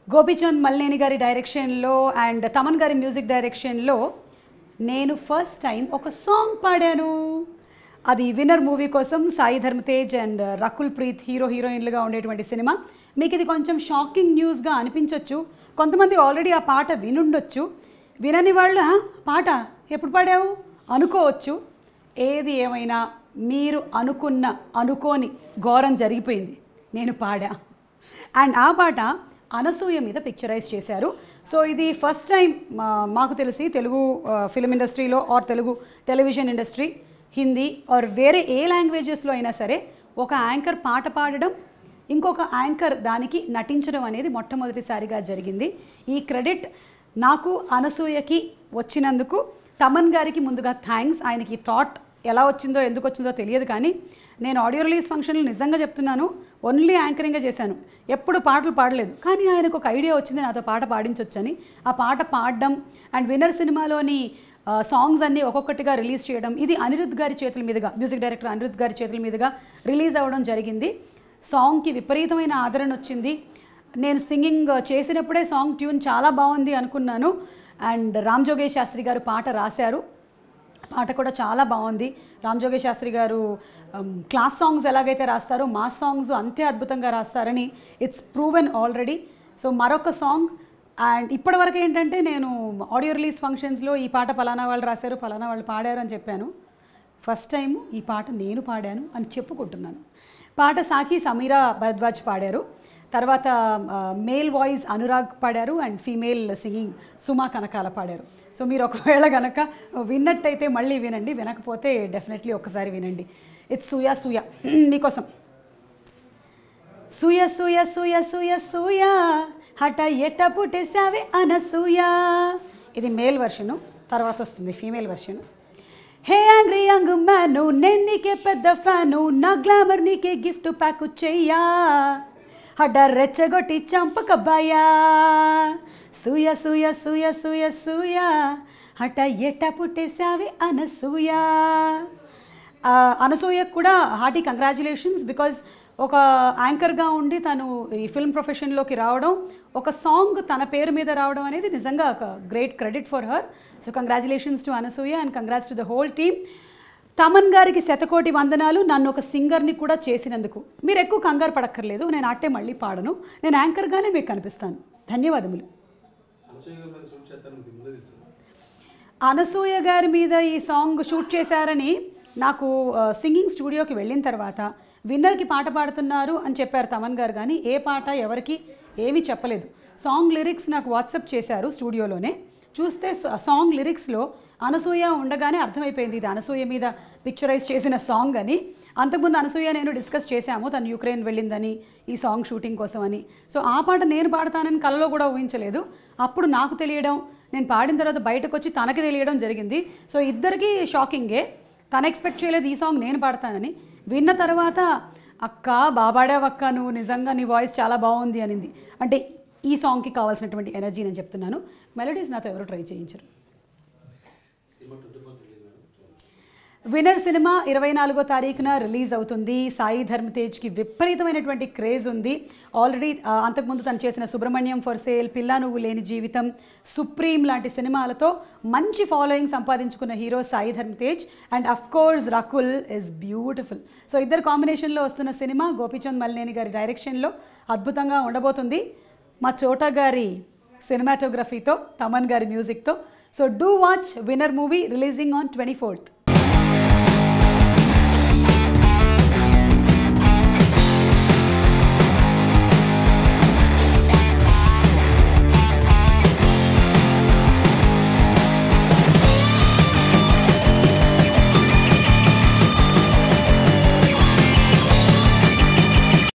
గోపీచంద్ మల్లేని గారి డైరెక్షన్లో అండ్ తమన్ గారి మ్యూజిక్ డైరెక్షన్లో నేను ఫస్ట్ టైం ఒక సాంగ్ పాడాను అది విన్నర్ మూవీ కోసం సాయి ధర్మ తేజ్ అండ్ రకుల్ ప్రీత్ హీరో హీరోయిన్లుగా ఉండేటువంటి సినిమా మీకు ఇది కొంచెం షాకింగ్ న్యూస్గా అనిపించవచ్చు కొంతమంది ఆల్రెడీ ఆ పాట వినుండొచ్చు వినని వాళ్ళు "ఆ, పాట ఎప్పుడు పాడావు అనుకోవచ్చు ఏది ఏమైనా మీరు అనుకున్న అనుకోని ఘోరం జరిగిపోయింది నేను పాడా అండ్ ఆ పాట అనసూయ మీద పిక్చరైజ్ చేశారు సో ఇది ఫస్ట్ టైం మాకు తెలిసి తెలుగు ఫిలిం ఇండస్ట్రీలో or Telugu television industry Hindi or వేరే ఏ లాంగ్వేజెస్లో అయినా సరే ఒక యాంకర్ పాట పాడడం ఇంకొక యాంకర్ దానికి నటించడం అనేది మొట్టమొదటిసారిగా జరిగింది ఈ క్రెడిట్ నాకు అనసూయకి వచ్చినందుకు తమన్ గారికి ముందుగా థ్యాంక్స్ ఆయనకి థాట్ ఎలా వచ్చిందో ఎందుకు వచ్చిందో తెలియదు కానీ నేను ఆడియో రిలీజ్ ఫంక్షన్లో నిజంగా చెప్తున్నాను ఓన్లీ యాంకరింగే చేశాను ఎప్పుడు పాటలు పాడలేదు కానీ ఆయనకు ఒక ఐడియా వచ్చింది నాతో పాట పాడించవచ్చని ఆ పాట పాడడం అండ్ విన్నర్ సినిమాలోని సాంగ్స్ అన్నీ ఒక్కొక్కటిగా రిలీజ్ చేయడం ఇది అనిరుద్ధ్ గారి చేతుల మీదుగా మ్యూజిక్ డైరెక్టర్ అనిరుద్ధ్ గారి చేతుల మీదుగా రిలీజ్ అవ్వడం జరిగింది సాంగ్కి విపరీతమైన ఆదరణ వచ్చింది నేను సింగింగ్ చేసినప్పుడే సాంగ్ ట్యూన్ చాలా బాగుంది అనుకున్నాను అండ్ రామ్ జోగేష్ శాస్త్రి గారు పాట రాశారు పాట కూడా చాలా బాగుంది రామ్ జోగేష్ శాస్త్రి గారు um, క్లాస్ సాంగ్స్ ఎలాగైతే రాస్తారో మాస్ సాంగ్స్ అంతే అద్భుతంగా రాస్తారని ఇట్స్ ప్రూవెన్ ఆల్రెడీ సో మరొక సాంగ్ అండ్ ఇప్పటివరకు ఏంటంటే నేను ఆడియో రిలీజ్ ఫంక్షన్స్లో ఈ పాట పలానా వాళ్ళు రాశారు పలానా వాళ్ళు పాడారు అని చెప్పాను ఫస్ట్ టైం ఈ పాట నేను పాడాను అని చెప్పుకుంటున్నాను పాట సాకి సమీరా భరద్వాజ్ పాడారు తర్వాత మేల్ వాయిస్ అనురాగ్ పాడారు and female singing Suma Kanakala పాడారు సో మీరు ఒకవేళ గనక విన్నట్టయితే మళ్ళీ వినండి వినకపోతే డెఫినెట్లీ ఒక్కసారి వినండి ఇట్స్ సూయా సూయా మీకోసం సూయ సూయ సూయ సూయ సూయ హఠ ఎట పుట్టేసావే అనసూయ ఇది మేల్ వర్షను తర్వాత వస్తుంది female version hey angry young man నేను నీకే పెద్ద ఫ్యాను నా గ్లామర్ నీకే గిఫ్ట్ ప్యాక్ చెయ్యా హడ్డ రెచ్చగొట్టి చంపకబ్బాయా సూయ సూయ సూయ సూయ సూయ హఠ ఎట పుట్టేసావే అనసూయ ఆ, అనసూయకు కూడా హార్టీ కంగ్రాచులేషన్స్ బికాజ్ ఒక యాంకర్గా ఉండి తను ఈ ఫిల్మ్ ప్రొఫెషన్లోకి రావడం ఒక సాంగ్ తన పేరు మీద రావడం అనేది నిజంగా ఒక great credit for her so congratulations to Anasuya and congrats to the whole team Thaman గారికి శతకోటి వందనాలు నన్ను ఒక సింగర్ని కూడా చేసినందుకు మీరు ఎక్కువ కంగారు పడక్కర్లేదు నేను అట్టే మళ్ళీ పాడను నేను యాంకర్గానే మీకు కనిపిస్తాను ధన్యవాదములు అనసూయ గారి మీద షూట్ చేస్తారని మీకు ముందే తెలుసు అనసూయ గారి మీద ఈ సాంగ్ షూట్ చేశారని నాకు ఆ, సింగింగ్ స్టూడియోకి వెళ్ళిన తర్వాత విన్నర్కి పాట పాడుతున్నారు అని చెప్పారు తమన్ గారు కానీ ఏ పాట ఎవరికి ఏమీ చెప్పలేదు సాంగ్ లిరిక్స్ నాకు వాట్సాప్ చేశారు స్టూడియోలోనే చూస్తే స- సాంగ్ లిరిక్స్లో అనసూయ ఉండగానే అర్థమైపోయింది ఇది అనసూయ మీద పిక్చరైజ్ చేసిన సాంగ్ అని అంతకుముందు అనసూయ నేను డిస్కస్ చేశాము తను యుక్రెయిన్ వెళ్ళిందని ఈ సాంగ్ షూటింగ్ కోసం అని సో ఆ పాట నేను పాడతానని కలలో కూడా ఊహించలేదు అప్పుడు నాకు తెలియడం నేను పాడిన తర్వాత బయటకు వచ్చి తనకి తెలియడం జరిగింది సో ఇద్దరికి షాకింగే తను ఎక్స్పెక్ట్ చేయలేదు ఈ సాంగ్ నేను పాడతానని విన్న తర్వాత అక్క బాబాడావక్క నువ్వు నిజంగా నీ వాయిస్ చాలా బాగుంది అనింది అంటే ఈ సాంగ్కి కావాల్సినటువంటి ఎనర్జీ నేను చెప్తున్నాను మెలడీస్ నాతో ఎవరు ట్రై చేయించరు cinema twenty fourth release madam winner cinema ఇరవై నాలుగో తారీఖున రిలీజ్ అవుతుంది సాయి ధర్మ తేజ్కి విపరీతమైనటువంటి క్రేజ్ ఉంది ఆల్రెడీ ఆ, అంతకుముందు తను చేసిన సుబ్రహ్మణ్యం ఫర్ సేల్ పిల్లా నువ్వు లేని జీవితం సుప్రీం లాంటి సినిమాలతో మంచి ఫాలోయింగ్ సంపాదించుకున్న hero Sai Dharam Tej and of course Rakul is beautiful so ఇద్దరు కాంబినేషన్లో వస్తున్న సినిమా గోపీచంద్ మల్లేని గారి డైరెక్షన్లో అద్భుతంగా ఉండబోతుంది మా చోటా గారి సినిమాటోగ్రఫీతో తమన్ గారి మ్యూజిక్తో so do watch winner movie releasing on twenty fourth